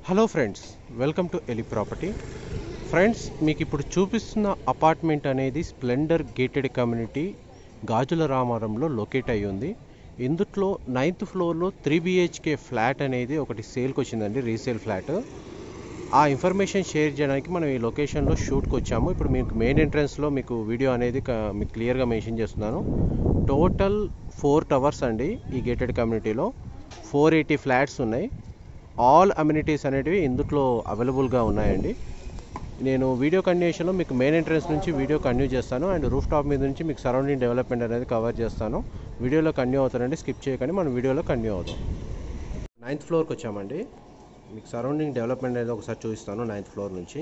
hello friends welcome to ఎలి property friends మీకు ఇప్పుడు చూపిస్తున్న అపార్ట్మెంట్ అనేది స్ప్లెండర్ గేటెడ్ కమ్యూనిటీ గాజుల రామారంలో లొకేట్ అయి ఉంది ఇందుట్లో నైన్త్ ఫ్లోర్లో త్రీ బిహెచ్కే ఫ్లాట్ అనేది ఒకటి సేల్కి వచ్చిందండి రీసేల్ ఫ్లాట్ ఆ ఇన్ఫర్మేషన్ షేర్ చేయడానికి మనం ఈ లొకేషన్లో షూట్కి వచ్చాము ఇప్పుడు మీకు మెయిన్ ఎంట్రన్స్లో మీకు వీడియో అనేది క- మీకు క్లియర్గా మెన్షన్ చేస్తున్నాను టోటల్ ఫోర్ టవర్స్ అండి ఈ గేటెడ్ కమ్యూనిటీలో ఫోర్ ఎయిటీ ఫ్లాట్స్ ఉన్నాయి ఆల్ అమ్యూనిటీస్ అనేటివి ఇందులో అవైలబుల్గా ఉన్నాయండి నేను వీడియో కంటిన్యూషన్లో మీకు మెయిన్ ఎంట్రన్స్ నుంచి వీడియో కంటిన్యూ చేస్తాను అండ్ రూఫ్ టాప్ మీద నుంచి మీకు సరౌండింగ్ డెవలప్మెంట్ అనేది కవర్ చేస్తాను వీడియోలో కంటిన్యూ అవుతానండి స్కిప్ చేయకండి మనం వీడియోలో కంటిన్యూ అవుతాం నైన్త్ ఫ్లోర్కి వచ్చామండి మీకు సరౌండింగ్ డెవలప్మెంట్ అనేది ఒకసారి చూపిస్తాను నైన్త్ ఫ్లోర్ నుంచి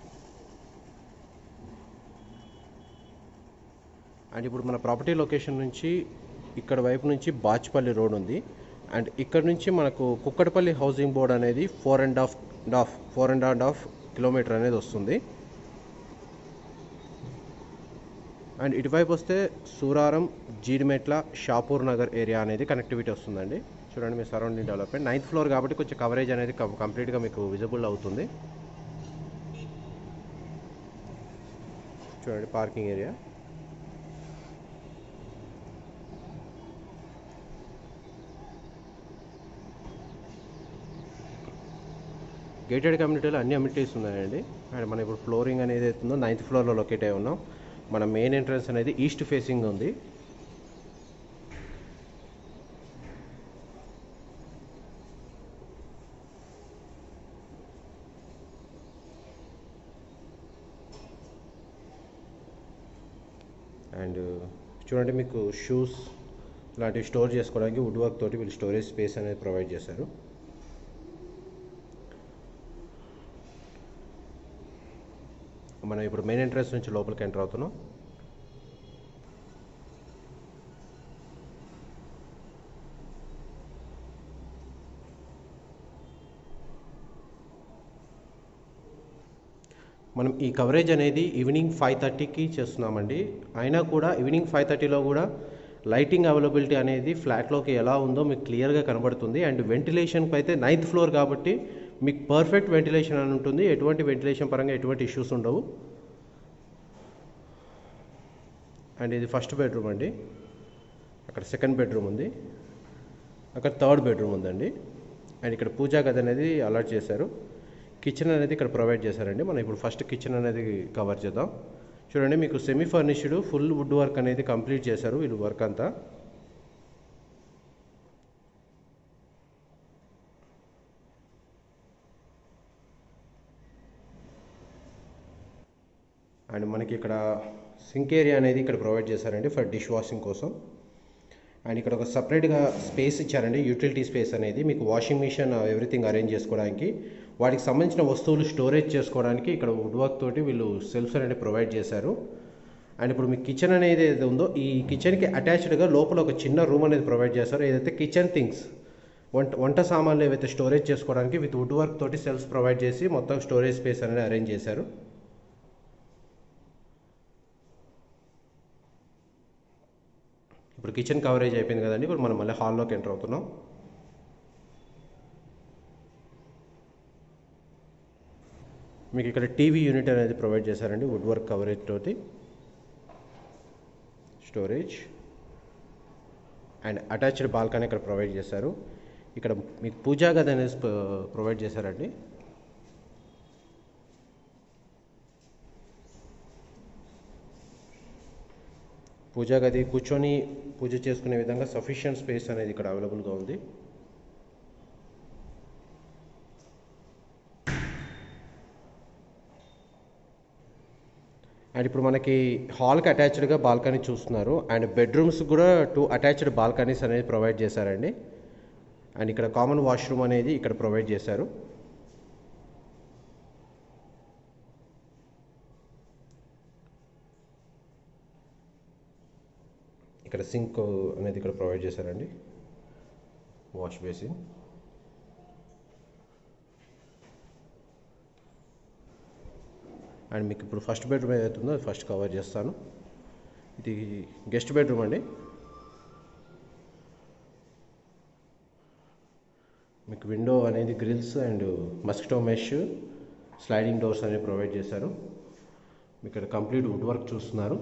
అండ్ ఇప్పుడు మన ప్రాపర్టీ లొకేషన్ నుంచి ఇక్కడ వైపు నుంచి బాచ్పల్లి రోడ్ ఉంది అండ్ ఇక్కడ నుంచి మనకు కుక్కడపల్లి హౌసింగ్ బోర్డ్ అనేది four and half half four and and half kilometer అనేది వస్తుంది అండ్ ఇటువైపు వస్తే సూరారం జీడిమెట్ల షాపూర్ నగర్ ఏరియా అనేది కనెక్టివిటీ వస్తుందండి చూడండి మీ సరౌండింగ్ డెవలప్మెంట్ నైన్త్ ఫ్లోర్ కాబట్టి కొంచెం కవరేజ్ అనేది కం- కంప్లీట్గా మీకు విజిబుల్ అవుతుంది చూడండి పార్కింగ్ ఏరియా గేటెడ్ కమ్యూనిటీలో అన్ని అమ్యూనిటీస్ ఉన్నాయండి అండ్ మనం ఇప్పుడు ఫ్లోరింగ్ అనేది అవుతుందో నైన్త్ ఫ్లోర్లో లొకేట్ అయి ఉన్నాం మన మెయిన్ ఎంట్రన్స్ అనేది ఈస్ట్ ఫేసింగ్ ఉంది అండ్ చూడండి మీకు షూస్ లాంటివి స్టోర్ చేసుకోవడానికి వుడ్ వర్క్ తోటి వీళ్ళు స్టోరేజ్ స్పేస్ అనేది ప్రొవైడ్ చేశారు మనం ఇప్పుడు మెయిన్ ఎంట్రన్స్ నుంచి లోపలికి ఎంటర్ అవుతున్నాం మనం ఈ కవరేజ్ అనేది ఈవినింగ్ ఫైవ్ థర్టీకి చేస్తున్నామండి అయినా కూడా ఈవినింగ్ ఫైవ్ థర్టీలో కూడా లైటింగ్ అవైలబిలిటీ అనేది ఫ్లాట్లోకి ఎలా ఉందో మీకు క్లియర్గా కనబడుతుంది అండ్ వెంటిలేషన్కి అయితే నైన్త్ ఫ్లోర్ కాబట్టి మీకు పర్ఫెక్ట్ వెంటిలేషన్ అని ఉంటుంది ఎటువంటి వెంటిలేషన్ పరంగా ఎటువంటి ఇష్యూస్ ఉండవు అండ్ ఇది ఫస్ట్ బెడ్రూమ్ అండి అక్కడ సెకండ్ బెడ్రూమ్ ఉంది అక్కడ థర్డ్ బెడ్రూమ్ ఉందండి అండ్ ఇక్కడ పూజా గది అనేది అలాట్ చేశారు కిచెన్ అనేది ఇక్కడ ప్రొవైడ్ చేశారండి మనం ఇప్పుడు ఫస్ట్ కిచెన్ అనేది కవర్ చేద్దాం చూడండి మీకు semi furnished full wood work అనేది కంప్లీట్ చేశారు వీళ్ళు వర్క్ అంతా అండ్ మనకి ఇక్కడ సింక్ ఏరియా అనేది ఇక్కడ ప్రొవైడ్ చేశారండి ఫర్ డిష్ వాషింగ్ కోసం అండ్ ఇక్కడ ఒక సపరేట్గా స్పేస్ ఇచ్చారండి యూటిలిటీ స్పేస్ అనేది మీకు వాషింగ్ మిషన్ ఎవ్రీథింగ్ అరేంజ్ చేసుకోవడానికి వాటికి సంబంధించిన వస్తువులు స్టోరేజ్ చేసుకోవడానికి ఇక్కడ వుడ్ వర్క్ తోటి వీళ్ళు సెల్ఫ్స్ అనేది ప్రొవైడ్ చేశారు అండ్ ఇప్పుడు మీ కిచెన్ అనేది ఏదైతే ఉందో ఈ కిచెన్కి అటాచ్డ్గా లోపల ఒక చిన్న రూమ్ అనేది ప్రొవైడ్ చేశారు ఏదైతే కిచెన్ థింగ్స్ వంట వంట సామాన్లు ఏవైతే స్టోరేజ్ చేసుకోవడానికి విత్ వుడ్ వర్క్ తోటి సెల్ఫ్స్ ప్రొవైడ్ చేసి మొత్తం స్టోరేజ్ స్పేస్ అనేది అరేంజ్ చేశారు ఇప్పుడు కిచెన్ కవరేజ్ అయిపోయింది కదండి ఇప్పుడు మనం మళ్ళీ హాల్లోకి ఎంటర్ అవుతున్నాం మీకు ఇక్కడ టీవీ యూనిట్ అనేది ప్రొవైడ్ చేశారండి వుడ్ వర్క్ కవరేజ్ తోటి స్టోరేజ్ అండ్ అటాచ్డ్ బాల్కనీ ఇక్కడ ప్రొవైడ్ చేశారు ఇక్కడ మీకు పూజా గది అనేది ప్రొవైడ్ చేశారండి పూజా గది కూర్చొని పూజ చేసుకునే విధంగా సఫిషియంట్ స్పేస్ అనేది ఇక్కడ అవైలబుల్గా ఉంది అండ్ ఇప్పుడు మనకి హాల్కి అటాచ్డ్గా బాల్కనీ చూస్తున్నారు అండ్ బెడ్రూమ్స్ కూడా టూ అటాచ్డ్ బాల్కనీస్ అనేది ప్రొవైడ్ చేశారండి అండ్ ఇక్కడ కామన్ వాష్రూమ్ అనేది ఇక్కడ ప్రొవైడ్ చేశారు ఇక్కడ సింక్ అనేది ఇక్కడ ప్రొవైడ్ చేశారండి వాష్ బేసిన్ అండ్ మీకు ఇప్పుడు ఫస్ట్ బెడ్రూమ్ ఏదైతే ఉందో అది ఫస్ట్ కవర్ చేస్తాను ఇది గెస్ట్ బెడ్రూమ్ అండి మీకు మీకు విండో అనేది grills and mosquito mesh sliding doors అనేవి ప్రొవైడ్ చేశారు మీకు ఇక్కడ కంప్లీట్ వుడ్ వర్క్ చూస్తున్నారు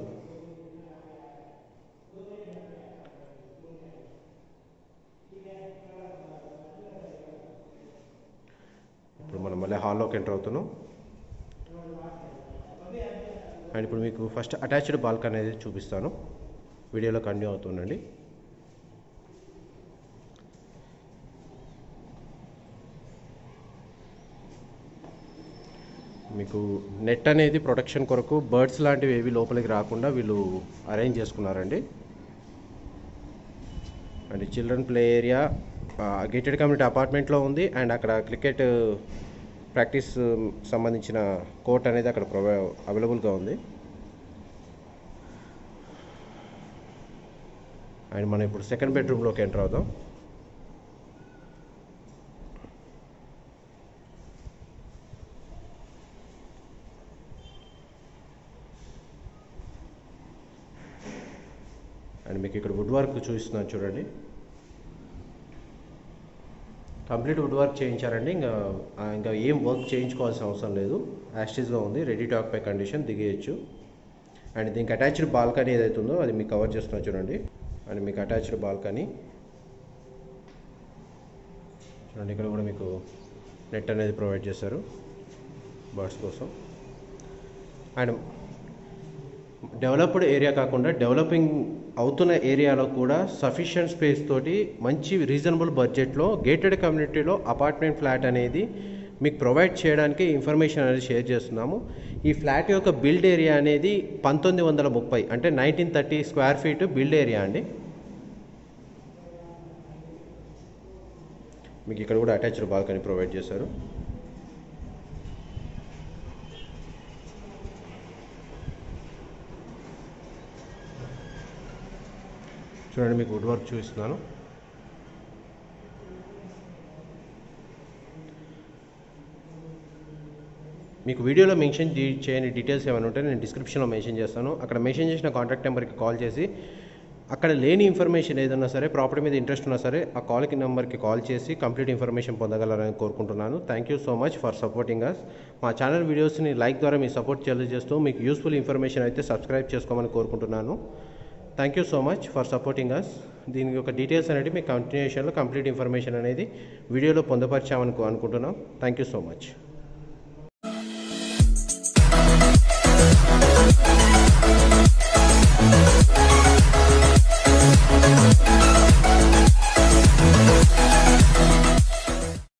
ఇప్పుడు మనం మళ్ళీ హాల్లోకి ఎంటర్ అవుతున్నాం అండ్ ఇప్పుడు మీకు ఫస్ట్ అటాచ్డ్ బాల్కనీ అనేది చూపిస్తాను వీడియోలో కంటిన్యూ అవుతుందండి మీకు నెట్ అనేది ప్రొటెక్షన్ కొరకు బర్డ్స్ లాంటివి ఏవి లోపలికి రాకుండా వీళ్ళు అరేంజ్ చేసుకున్నారండి and children play area gated community అపార్ట్మెంట్లో ఉంది అండ్ అక్కడ క్రికెట్ ప్రాక్టీస్ సంబంధించిన కోర్ట్ అనేది అక్కడ ప్రొవై అవైలబుల్గా ఉంది అండ్ మనం ఇప్పుడు సెకండ్ బెడ్రూమ్లోకి ఎంటర్ అవుదాం అండ్ మీకు ఇక్కడ వుడ్ వర్క్ చూపిస్తున్నాను చూడండి కంప్లీట్ వుడ్ వర్క్ చేయించారండి ఇంకా ఆ, ఇంకా ఏం వర్క్ చేయించుకోవాల్సిన అవసరం లేదు యాస్టిస్గా ఉంది రెడీ టాక్ పై కండిషన్ దిగేయచ్చు అండ్ దీనికి అటాచ్డ్ బాల్కనీ ఏదైతే ఉందో అది మీకు కవర్ చేస్తున్నా చూడండి అండ్ మీకు అటాచ్డ్ బాల్కనీ చూడండి ఇక్కడ కూడా మీకు నెట్ అనేది ప్రొవైడ్ చేశారు బర్డ్స్ కోసం అండ్ డెవలప్డ్ ఏరియా కాకుండా డెవలపింగ్ అవుతున్న ఏరియాలో కూడా సఫిషియంట్ స్పేస్ తోటి మంచి రీజనబుల్ బడ్జెట్లో గేటెడ్ కమ్యూనిటీలో అపార్ట్మెంట్ ఫ్లాట్ అనేది మీకు ప్రొవైడ్ చేయడానికి ఇన్ఫర్మేషన్ అనేది షేర్ చేస్తున్నాము ఈ ఫ్లాట్ యొక్క బిల్డ్ ఏరియా అనేది పంతొమ్మిది వందల ముప్పై అంటే nineteen thirty square feet build area అండి మీకు ఇక్కడ కూడా అటాచ్డ్ బాల్కనీ ప్రొవైడ్ చేశారు చూడండి మీకు వుడ్ వర్క్ చూపిస్తున్నాను మీకు వీడియోలో మెన్షన్ చే- చేయని డీటెయిల్స్ ఏమైనా ఉంటే నేను డిస్క్రిప్షన్లో మెన్షన్ చేస్తాను అక్కడ మెన్షన్ చేసిన కాంటాక్ట్ నెంబర్కి కాల్ చేసి అక్కడ లేని ఇన్ఫర్మేషన్ ఏదన్నా సరే ప్రాపర్టీ మీద ఇంట్రెస్ట్ ఉన్నా సరే ఆ కాల్కి నెంబర్కి కాల్ చేసి కంప్లీట్ ఇన్ఫర్మేషన్ పొందగలరని కోరుకుంటున్నాను thank you so much for supporting us మా ఛానల్ వీడియోస్ని లైక్ ద్వారా మీ సపోర్ట్ తెలియజేస్తూ మీకు యూస్ఫుల్ ఇన్ఫర్మేషన్ అయితే సబ్స్క్రైబ్ చేసుకోమని కోరుకుంటున్నాను thank you so much for supporting us దీని యొక్క డీటెయిల్స్ అనేది మీకు కంటిన్యూషన్లో కంప్లీట్ ఇన్ఫర్మేషన్ అనేది వీడియోలో పొందుపరిచామని అనుకుంటున్నాం థ్యాంక్ యూ సో మచ్